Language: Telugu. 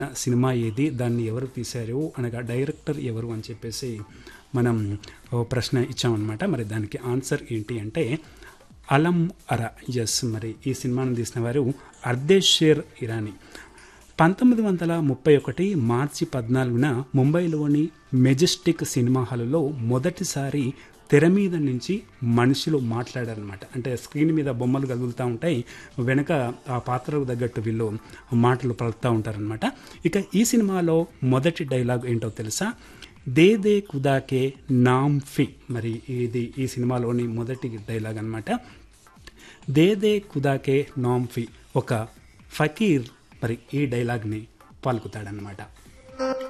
సినిమా ఏది దాన్ని ఎవరు తీశారు అనగా డైరెక్టర్ ఎవరు అని చెప్పేసి మనం ఓ ప్రశ్న ఇచ్చామన్నమాట మరి దానికి ఆన్సర్ ఏంటి అంటే అలం అర ఎస్ మరి ఈ సినిమాను తీసిన వారు అర్దేషేర్ ఇరానీ పంతొమ్మిది వందల ముప్పై ఒకటి మార్చి పద్నాలుగున ముంబైలోని మెజెస్టిక్ సినిమా హాలులో మొదటిసారి తెర మీద నుంచి మనుషులు మాట్లాడారనమాట అంటే స్క్రీన్ మీద బొమ్మలు కదులుతూ ఉంటాయి వెనక ఆ పాత్రకు తగ్గట్టు వీళ్ళు మాటలు పలుకుతూ ఉంటారనమాట ఇక ఈ సినిమాలో మొదటి డైలాగ్ ఏంటో తెలుసా దే దే కుదాకే నామ్ ఫి మరి ఇది ఈ సినిమాలోని మొదటి డైలాగ్ అనమాట దే దే కుదాకే నామ్ ఫి ఒక ఫకీర్ మరి ఈ డైలాగ్ని పలుకుతాడనమాట